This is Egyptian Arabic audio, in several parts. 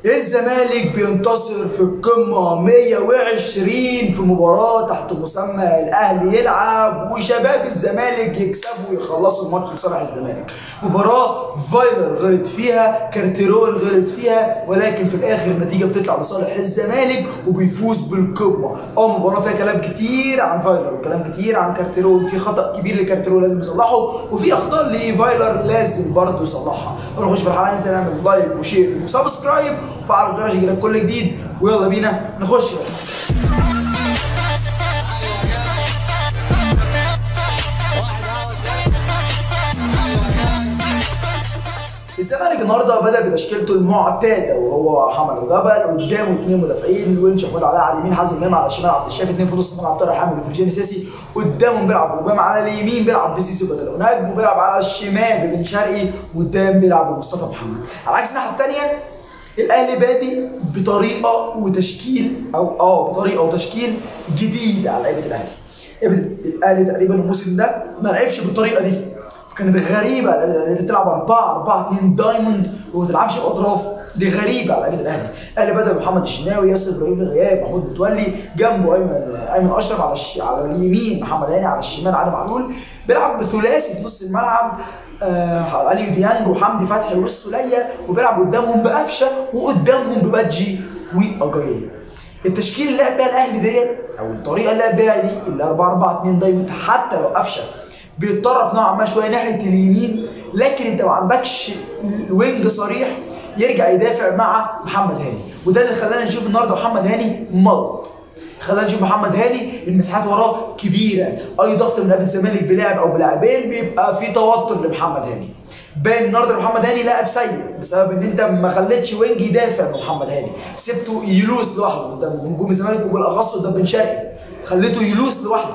الزمالك بينتصر في القمة 120 في مباراة تحت مسمى الأهلي يلعب وشباب الزمالك يكسبوا ويخلصوا الماتش لصالح الزمالك. مباراة فايلر غلط فيها، كارتيرون غلط فيها ولكن في الآخر النتيجة بتطلع لصالح الزمالك وبيفوز بالقمة. اه مباراة فيها كلام كتير عن فايلر وكلام كتير عن كارتيرون، في خطأ كبير لكارتيرون لازم يصلحه وفي أخطاء لفايلر لازم برضه يصلحها. نخش في الحلقة ننسى نعمل لايك وشير وسبسكرايب وفعل الجرس يجيلك كل جديد ويلا بينا نخش بقى. الزمالك النهارده بدا بتشكيلته المعتاده وهو محمد ابو جبل قدامه اثنين مدافعين الونش محمود علاء على اليمين حازم امام على الشمال عبد الشافي اثنين في نص الملعب طارق حامد وفرجاني ساسي قدامهم بيلعب اوباما على اليمين بيلعب بسيسي وبدل نجم وبيلعب على الشمال ببن شرقي وقدام بيلعب بمصطفى محمد على عكس الناحيه الثانيه الاهلي بادي بطريقه وتشكيل او اه بطريقه وتشكيل جديد على لعيبه الاهلي الاهلي تقريبا الموسم ده ما لعبش بالطريقه دي كانت غريبه انت تلعب 4 4 2 دايموند وما تلعبش باطراف دي غريبه على لعيبه الاهلي الاهلي بدا بمحمد الشناوي ياسر ابراهيم غياب محمود متولي جنبه ايمن ايمن اشرف على الش... على اليمين محمد هاني على الشمال علي معلول بيلعب بثلاثي في نص الملعب آه علي ديانج وحمدي فتحي والسوليه وبيلعب قدامهم بقفشه وقدامهم ببادجي واجاييه التشكيل اللي لعب بيها الاهلي ديت او الطريقه اللي لعب بيها دي ال 4 4 2 دايموند حتى لو قفشه بيتطرف نوعا ما شويه ناحيه اليمين لكن انت ما عندكش وينج صريح يرجع يدافع مع محمد هاني وده اللي خلانا نشوف النهارده محمد هاني ملط خلانا نشوف محمد هاني المساحات وراه كبيره اي ضغط من لاعب الزمالك بلاعب او بلاعبين بيبقى في توتر لمحمد هاني باين النهارده محمد هاني لاعب سيء بسبب ان انت ما خليتش وينج يدافع محمد هاني سبته يلوس لوحده قدام نجوم الزمالك وبالاخص قدام بن شرقي خليته يلوس لوحده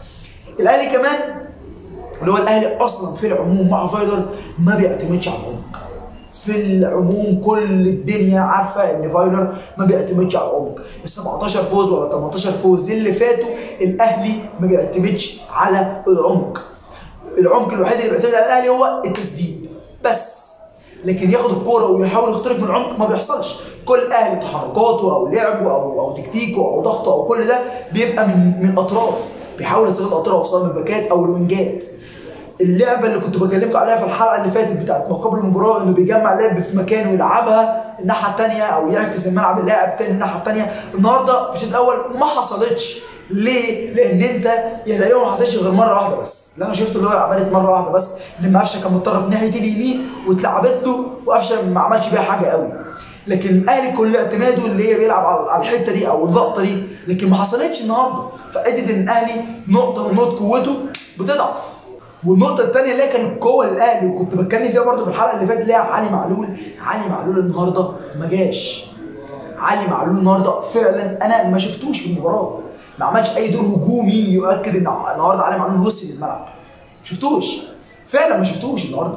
الاهلي كمان اللي هو الاهلي اصلا في العموم مع فايلر ما بيعتمدش على العمق في العموم كل الدنيا عارفه ان فايلر ما بيعتمدش على العمق ال 17 فوز ولا 18 فوز اللي فاتوا الاهلي ما بيعتمدش على العمق العمق الوحيد اللي بيعتمد على الاهلي هو التسديد بس لكن ياخد الكوره ويحاول يخترق من العمق ما بيحصلش كل الاهلي تحركاته او لعبه او او تكتيكه او ضغطه او كل ده بيبقى من من اطراف بيحاول يستغل الاطراف سواء من الباكات او الوينجات اللعبه اللي كنت بكلمكم عليها في الحلقه اللي فاتت بتاعت ما قبل المباراه انه بيجمع لعب في مكانه ويلعبها الناحيه الثانيه او يعكس الملعب اللاعب الثاني الناحيه الثانيه النهارده في الشوط الاول ما حصلتش ليه؟ لان انت يا تقريبا ما حصلش غير مره واحده بس اللي انا شفته اللي هو عملت مره واحده بس لما قفشه كان متطرف ناحيه اليمين واتلعبت له وقفشه ما عملش بيها حاجه قوي لكن الاهلي كل اعتماده اللي هي بيلعب على الحته دي او اللقطه دي لكن ما حصلتش النهارده فادت ان الاهلي نقطه من نقط قوته بتضعف والنقطة الثانية اللي هي كانت قوة للأهلي وكنت بتكلم فيها برضه في الحلقة اللي فاتت اللي هي علي معلول، علي معلول النهاردة ما جاش. علي معلول النهاردة فعلا أنا ما شفتوش في المباراة. ما عملش أي دور هجومي يؤكد إن النهاردة علي معلول وصل للملعب. شفتوش. فعلا ما شفتوش النهاردة.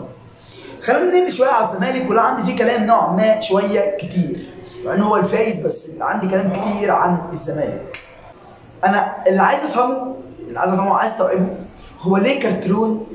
خلينا ننقل شوية على الزمالك ولا عندي فيه كلام نوعا ما شوية كتير. مع إن هو الفايز بس عندي كلام كتير عن الزمالك. أنا اللي عايز أفهمه اللي عايز أفهمه وعايز أستوعبه هو ليه كارترون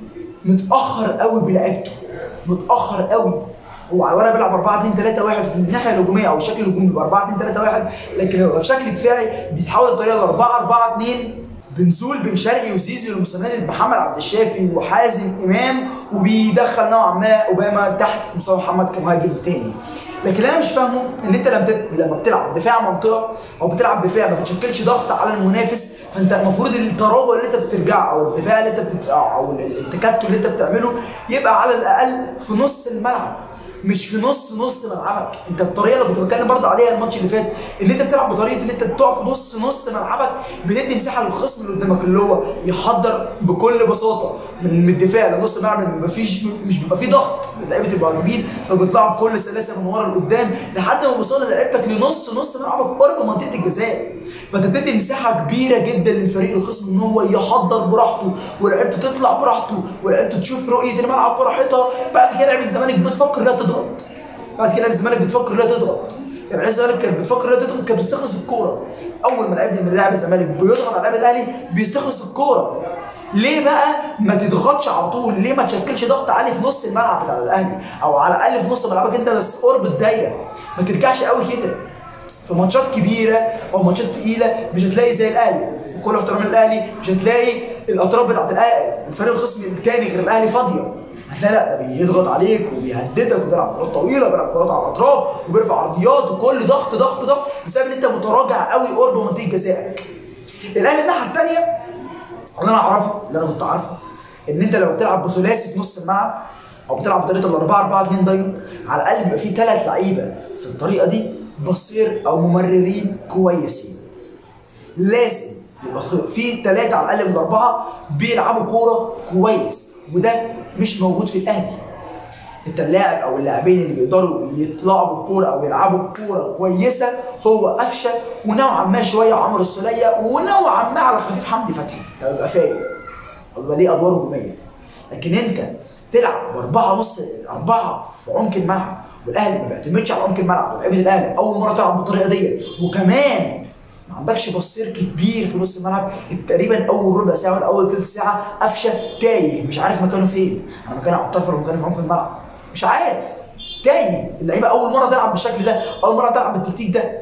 متاخر قوي بلعبته متاخر قوي هو على الورق بيلعب 4 2 3 1 في الناحيه الهجوميه او الشكل الهجومي بيبقى 4 2 3 1 لكن لو في شكل دفاعي بيتحول الطريقه ل 4 4 2 بنزول بن شرقي وزيزو المستند محمد عبد الشافي وحازم امام وبيدخل نوعا ما اوباما تحت مصطفى محمد كمهاجم تاني لكن اللي انا مش فاهمه ان انت لما لما بتلعب دفاع منطقه او بتلعب دفاع ما بتشكلش ضغط على المنافس فانت المفروض التراجع اللي انت بترجعه او الدفاع اللي انت بتدفعه او التكتل اللي انت بتعمله يبقى على الاقل في نص الملعب مش في نص نص ملعبك انت الطريقه اللي كنت بتكلم برضه عليها الماتش اللي فات ان انت بتلعب بطريقه ان انت تقع في نص نص ملعبك بتدي مساحه للخصم اللي قدامك اللي هو يحضر بكل بساطه من من الدفاع لنص الملعب مفيش مش بيبقى فيه ضغط لعيبه المهاجمين فبيطلعوا بكل سلاسه من ورا لقدام لحد ما بيوصلوا لعيبتك لنص نص ملعبك قرب منطقه الجزاء فانت بتدي مساحه كبيره جدا للفريق الخصم ان هو يحضر براحته ولعيبته تطلع براحته ولعيبته تشوف رؤيه الملعب براحتها بعد كده لعيبه الزمالك بتفكر لا تضغط بعد كده لعيبه الزمالك بتفكر لا تضغط يعني لعيبه الزمالك كانت بتفكر لا تضغط كانت بتستخلص الكوره اول ما لعيب من لاعب الزمالك بيضغط على لاعب الاهلي بيستخلص الكوره ليه بقى ما تضغطش على طول ليه ما تشكلش ضغط عالي في نص الملعب بتاع الاهلي او على الاقل في نص ملعبك انت بس قرب الدايره ما ترجعش قوي كده في ماتشات كبيره او ماتشات تقيله مش هتلاقي زي الاهلي وكل احترام الاهلي مش هتلاقي الاطراف بتاعت الاهلي الفريق الخصم الثاني غير الاهلي فاضيه هتلاقي لا ده بيضغط عليك وبيهددك وبيلعب كرات طويله وبيلعب كرات على الاطراف وبيرفع عرضيات وكل ضغط ضغط ضغط بسبب ان انت متراجع قوي قرب منطقه جزائك الاهلي الناحيه الثانيه اللي انا اعرفه اللي انا كنت عارفه ان انت لو بتلعب بثلاثي في نص الملعب او بتلعب بطريقه ال 4 4 2 دايما على الاقل بيبقى في ثلاث لعيبه في الطريقه دي بصير او ممررين كويسين لازم يبقى في ثلاثه على الاقل من الاربعه بيلعبوا كوره كويس وده مش موجود في الاهلي انت اللاعب او اللاعبين اللي بيقدروا يطلعوا بالكوره او يلعبوا بكوره كويسه هو قفشه ونوعا ما شويه عمرو السوليه ونوعا ما على خفيف حمدي فتحي لما يبقى فايق او يبقى ليه ادوار هجوميه لكن انت تلعب باربعه نص اربعه في عمق الملعب والاهلي ما بيعتمدش على عمق الملعب ولعيبه الاهلي اول مره تلعب بالطريقه دي وكمان ما عندكش بصير كبير في نص الملعب تقريبا اول ربع ساعه ولا اول ثلث ساعه قفشه تايه مش عارف مكانه فين انا مكانه على الطرف ولا مكانه في عمق الملعب مش عارف تايه اللعيبه اول مره تلعب بالشكل ده اول مره تلعب بالتكتيك ده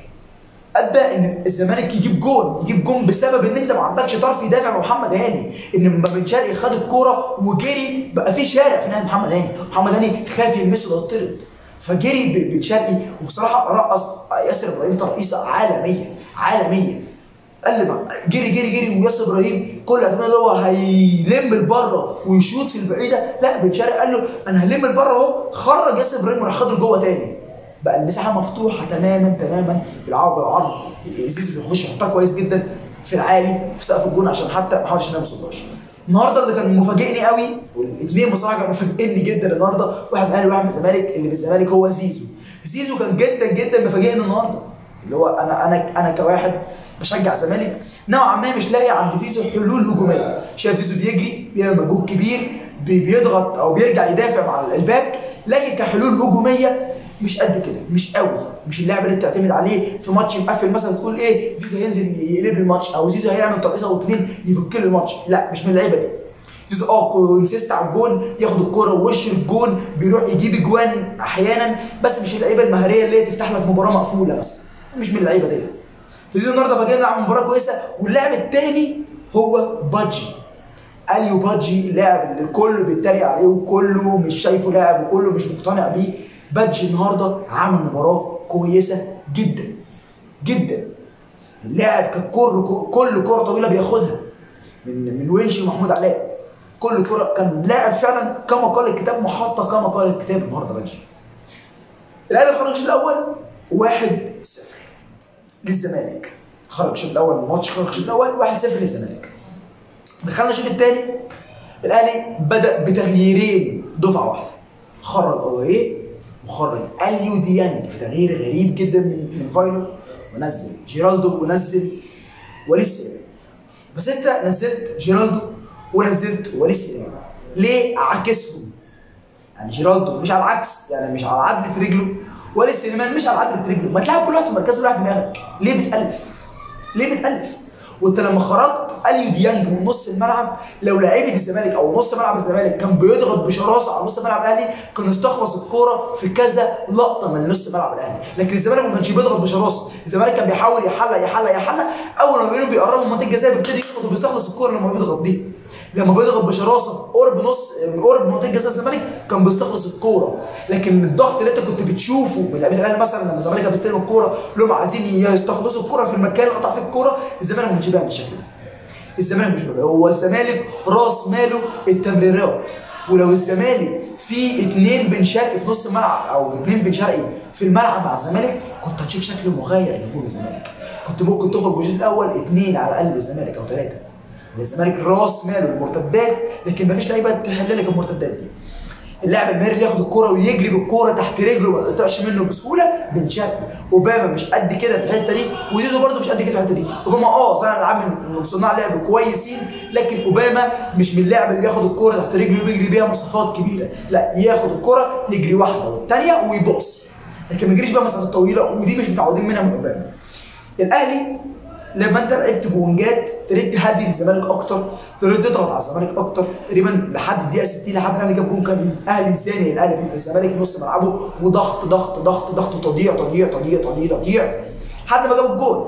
ادى ان الزمالك يجيب جون يجيب جون بسبب ان انت ما عندكش طرف يدافع مع محمد هاني ان لما بن شرقي خد الكوره وجري بقى في شارع في ناحيه محمد هاني محمد هاني خاف يلمسه لو يطرد فجري بن شرقي وبصراحه رقص ياسر ابراهيم ترقيصه عالميه عالميه قال لي بقى جري جري جري وياسر ابراهيم كل اعتماد اللي هو هيلم لبره ويشوط في البعيده لا بن شرقي قال له انا هلم لبره اهو خرج ياسر ابراهيم وراح خده لجوه تاني بقى المساحه مفتوحه تماما تماما بيلعبوا بالعرض زيزو بيخش يحطها كويس جدا في العالي في سقف الجون عشان حتى ما حاولش ما يوصلهاش النهارده اللي كان مفاجئني قوي والاثنين بصراحه كانوا مفاجئني جدا النهارده واحد من الاهلي وواحد من الزمالك اللي من الزمالك هو زيزو زيزو كان جدا جدا مفاجئني النهارده اللي هو انا انا انا كواحد بشجع الزمالك نوعا ما مش لاقي عند زيزو حلول هجوميه شايف زيزو بيجري بيعمل مجهود كبير بيضغط او بيرجع يدافع مع الباك لكن كحلول هجوميه مش قد كده مش قوي مش اللاعب اللي تعتمد عليه في ماتش مقفل مثلا تقول ايه زيزو هينزل يقلب لي الماتش او زيزو هيعمل ترقيصه واثنين يفك لي الماتش لا مش من اللعيبه دي زيزو اه كونسيست على الجون ياخد الكوره ووش الجون بيروح يجيب اجوان احيانا بس مش اللعيبه المهاريه اللي هي تفتح لك مباراه مقفوله مثلا مش من اللعيبه دي فزيزو النهارده فاجئنا لعب مباراه كويسه واللاعب الثاني هو بادجي اليو بادجي اللاعب اللي الكل بيتريق عليه وكله مش شايفه لاعب وكله مش مقتنع بيه بادجي النهارده عامل مباراه كويسه جدا جدا اللاعب ككر كل كره طويله بياخدها من من وينش محمود علاء كل كره كان لاعب فعلا كما قال الكتاب محطه كما قال الكتاب النهارده بادجي الاهلي خرج الشوط الاول 1-0 للزمالك خرج الشوط الاول من الماتش خرج الشوط الاول 1-0 للزمالك دخلنا الشوط الثاني الاهلي بدا بتغييرين دفعه واحده خرج اويه وخرج اليو ديانج في تغيير غريب جدا من من فايلر ونزل جيرالدو ونزل وليد سليمان بس انت نزلت جيرالدو ونزلت وليد سليمان ليه عكسهم يعني جيرالدو مش على العكس يعني مش على عدله رجله وليد سليمان مش على عدله رجله ما تلعب كل واحد في مركزه ولاعب دماغك ليه بتالف ليه بتالف وانت لما خرجت اليو ديانج من نص الملعب لو لعيبه الزمالك او نص ملعب الزمالك كان بيضغط بشراسه على نص ملعب الاهلي كان استخلص الكوره في كذا لقطه من نص ملعب الاهلي لكن الزمالك ما كانش بيضغط بشراسه الزمالك كان بيحاول يحلق يحلق يحلق اول ما بينهم بيقربوا من منطقه الجزاء بيبتدي يضغط وبيستخلص الكوره لما بيضغط دي لما بيضغط بشراسه في قرب نص قرب منطقه جزاء الزمالك كان بيستخلص الكوره لكن الضغط اللي انت كنت بتشوفه من لاعبين الاهلي مثلا لما الزمالك كان بيستلم الكوره لهم عايزين يستخلصوا الكوره في المكان اللي قطع فيه الكوره الزمالك ما كانش بيعمل بالشكل ده الزمالك مش بيعمل هو الزمالك راس ماله التمريرات ولو الزمالك في اثنين بن شرقي في نص الملعب او اثنين بن شرقي في الملعب مع الزمالك كنت هتشوف شكل مغاير لهجوم الزمالك كنت ممكن تخرج الشوط الاول اثنين على الاقل الزمالك او ثلاثه الزمالك راس ماله المرتدات لكن مفيش لعيبه تحل لك المرتدات دي اللاعب المهاري اللي ياخد الكوره ويجري بالكوره تحت رجله ما يقطعش منه بسهوله بن شرقي اوباما مش قد كده في الحته دي وزيزو برده مش قد كده في الحته دي اوباما اه فعلا لعب من صناع لعب كويسين لكن اوباما مش من اللاعب اللي ياخد الكوره تحت رجله ويجري بيها مسافات كبيره لا ياخد الكوره يجري واحده والثانيه ويبص لكن ما يجريش بقى مسافات طويله ودي مش متعودين منها من اوباما الاهلي لما انت لعبت بونجات ابتديت تهدي الزمالك اكتر ابتديت تضغط على الزمالك اكتر تقريبا لحد الدقيقه 60 لحد الاهلي جاب جون كان الاهلي ثاني الاهلي الزمالك في نص ملعبه وضغط ضغط ضغط ضغط تضييع تضييع تضييع تضييع تضييع لحد ما جاب الجول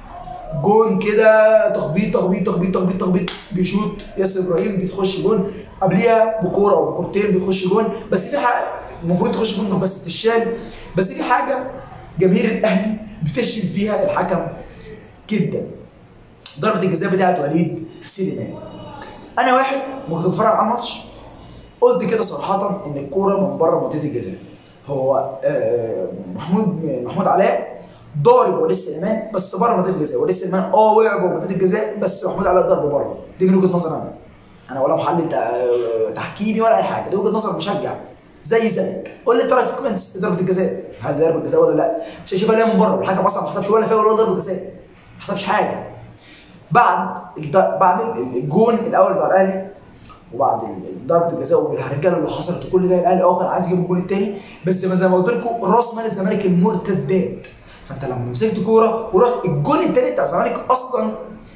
جون كده تخبيط تخبيط تخبيط تخبيط تخبيط بيشوط ياسر ابراهيم بتخش جون قبليها بكوره او بكورتين بتخش جون بس في حاجه المفروض تخش جون بس تشال بس في حاجه جماهير الاهلي بتشتم فيها الحكم جدا ضربه الجزاء بتاعت وليد سليمان انا واحد كنت بتفرج على الماتش قلت كده صراحه ان الكوره من بره منطقه الجزاء هو آه، محمود محمود علاء ضارب وليد سليمان بس بره منطقه الجزاء وليد سليمان اه وقع جوه منطقه الجزاء بس محمود علاء ضربه بره دي من وجهه نظري انا انا ولا محلل تع- تحكيمي ولا اي حاجه دي وجهه نظر مشجع زي زيك قول لي انت رايك في الكومنتس ضربه الجزاء هل دي ضربه جزاء ولا لا مش هشوفها ليه من بره الحكم اصلا ما حسبش ولا فاول ولا ضربه جزاء ما حسبش حاجه بعد الد- بعد الجون الاول بتاع الاهلي وبعد ضربه الجزاء والهرجله اللي حصلت وكل ده الاهلي اه كان عايز يجيب الجون الثاني بس ما زي ما قلت لكم راس مال الزمالك المرتدات فانت لما مسكت كوره ورحت الجون الثاني بتاع الزمالك اصلا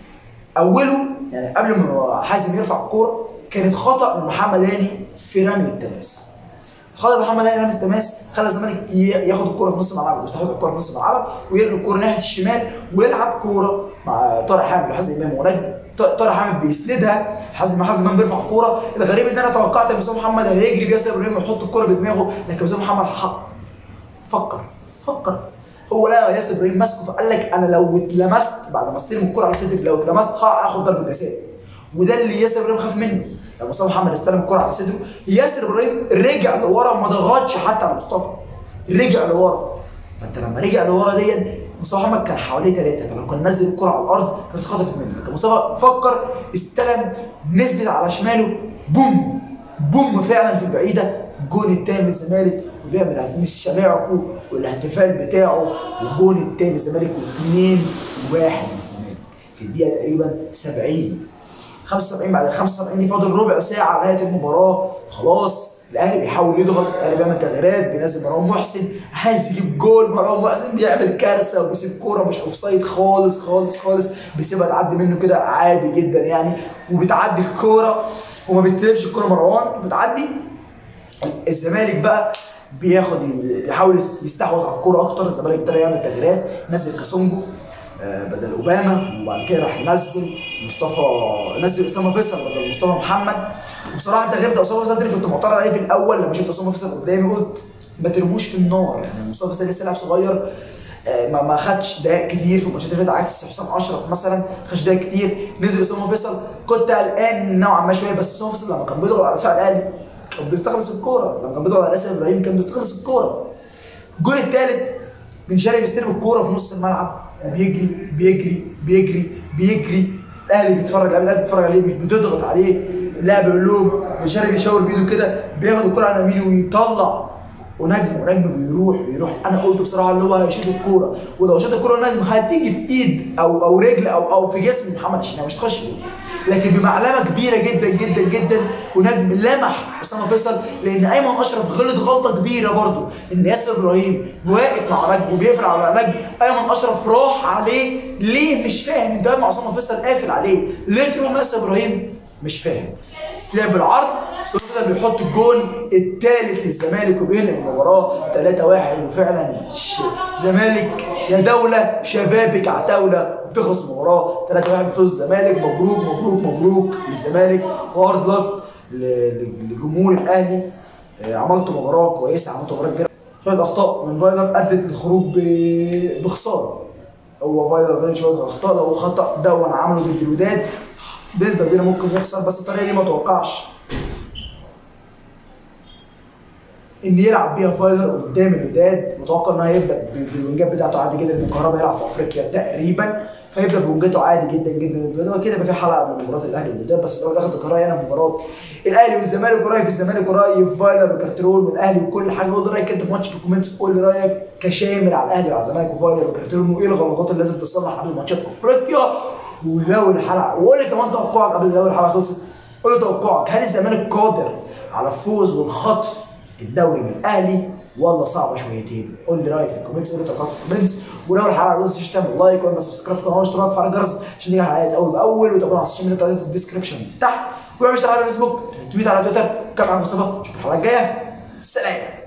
اوله يعني قبل ما حازم يرفع الكوره كانت خطا من محمد هاني في رمي التماس خطا محمد هاني رمي التماس خلى الزمالك ي- ياخد الكوره في نص ملعبك ويستحوذ الكوره في نص ملعبك ويرمي الكوره ناحيه الشمال ويلعب كوره مع طارق حامد وحازم امام ونجم ط- طارق حامد بيسندها حازم حازم امام بيرفع الكوره الغريب ان انا توقعت ان مصطفى محمد هيجري بياسر ابراهيم ويحط الكوره بدماغه لكن مصطفى محمد حق فكر فكر هو لقى ياسر ابراهيم ماسكه فقال لك انا لو اتلمست بعد ما استلم الكوره على صدري لو اتلمست هاخد ضربه جزاء وده اللي ياسر ابراهيم خاف منه لما مصطفى محمد استلم الكوره على صدره ياسر ابراهيم رجع لورا ما ضغطش حتى على مصطفى رجع لورا فانت لما رجع لورا دي مصطفى محمد كان حواليه ثلاثه فلو كان نزل الكره على الارض كانت اتخطفت منه لكن مصطفى فكر استلم نزلت على شماله بوم بوم فعلا في البعيده الجون التاني للزمالك وبيعمل مش شماعكو والاحتفال بتاعه والجون التاني للزمالك و2 1 للزمالك في الدقيقه تقريبا 70 75 بعد ال 75 دي فاضل ربع ساعه على نهايه المباراه خلاص الاهلي بيحاول يضغط الاهلي بيعمل تغييرات بينزل مروان محسن عايز يجيب جول مروان محسن بيعمل كارثه وبيسيب كوره مش اوف سايد خالص خالص خالص بيسيبها تعدي منه كده عادي جدا يعني وبتعدي الكوره وما بيستلمش الكوره مروان بتعدي الزمالك بقى بياخد بيحاول يستحوذ على الكوره اكتر الزمالك ابتدى يعمل تغييرات نزل كاسونجو آه، بدل اوباما وبعد كده راح نزل مصطفى نزل اسامه فيصل بدل مصطفى محمد وبصراحه التغيير ده اسامه فيصل ده اللي كنت معترض عليه في الاول لما شفت اسامه فيصل قدامي قلت ما ترموش في النار يعني مصطفى فيصل لسه لاعب صغير آه، ما ما خدش دقائق كتير في الماتشات اللي فاتت عكس حسام اشرف مثلا ما خدش دقائق كتير نزل اسامه فيصل كنت قلقان نوعا ما شويه بس اسامه فيصل لما كان بيضغط على دفاع الاهلي كان بيستخلص الكوره لما كان بيضغط على ياسر ابراهيم كان بيستخلص الكوره الجول الثالث بن شرقي بيستلم الكوره في نص الملعب وبيجري بيجري بيجري بيجري الاهلي بيتفرج الاهلي بيتفرج عليه مش بتضغط عليه اللاعب يقول لهم بن شرقي بيشاور بايده كده بياخد الكوره على يمينه ويطلع ونجم ونجم بيروح بيروح انا قلت بصراحه اللي هو هيشوط الكوره ولو شاط الكوره نجم هتيجي في ايد او او رجل او او في جسم محمد الشناوي مش تخش جول. لكن بمعلمه كبيره جدا جدا جدا ونجم لمح اسامه فيصل لان ايمن اشرف غلط غلطه كبيره برضه ان ياسر ابراهيم واقف مع نجم وبيقفل على نجم ايمن اشرف راح عليه ليه مش فاهم انت واقف مع اسامه فيصل قافل عليه ليه تروح مع ياسر ابراهيم مش فاهم لعب بالعرض اسامه فيصل بيحط الجون الثالث للزمالك وبينهي المباراه 3-1 وفعلا ش- زمالك يا دوله شبابك عتاوله بتخلص المباراه 3-1 بفوز الزمالك مبروك مبروك مبروك للزمالك وهارد لك لجمهور الاهلي آه، عملتوا مباراه كويسه عملتوا مباراه كبيره شويه اخطاء من فايلر ادت للخروج ب- بخساره هو فايلر غير شويه اخطاء لو خطا ده وانا عمله ضد الوداد بنسبه كبيره ممكن يخسر بس الطريقه دي ما توقعش ان يلعب بيها فايلر قدام الوداد متوقع ان هو هيبدا ب- بالوينجات بتاعته عادي جدا ان كهربا يلعب في افريقيا تقريبا فيبدا بوينجاته عادي جدا جدا الوداد هو كده يبقى في حلقه قبل مباراه الاهلي والوداد بس في الاول والاخر ده رايي انا في مباراه الاهلي والزمالك ورايي في الزمالك ورايي في فايلر وكارترون والاهلي وكل حاجه قول لي رايك انت في ماتش في الكومنتس قول لي رايك كشامل على الاهلي وعلى الزمالك وفايلر وكارترون وايه الغلطات اللي لازم تصلح قبل ماتشات افريقيا ولو الحلقه وقول لي كمان توقعك قبل لو الحلقه خلصت قول لي توقعك هل الزمالك قادر على الفوز والخطف الدوري من الاهلي ولا صعبه شويتين قول لي رايك في الكومنتس قول لي تعليقات في الكومنتس ولو الحلقه عجبتك تعمل لايك واعمل سبسكرايب في القناه واشتراك في الجرس عشان تيجي الحلقات اول باول وتابعونا على السوشيال ميديا بتاعتنا في الديسكربشن تحت واعمل اشتراك على فيسبوك تويت على تويتر كابتن مصطفى اشوفك الحلقه الجايه سلام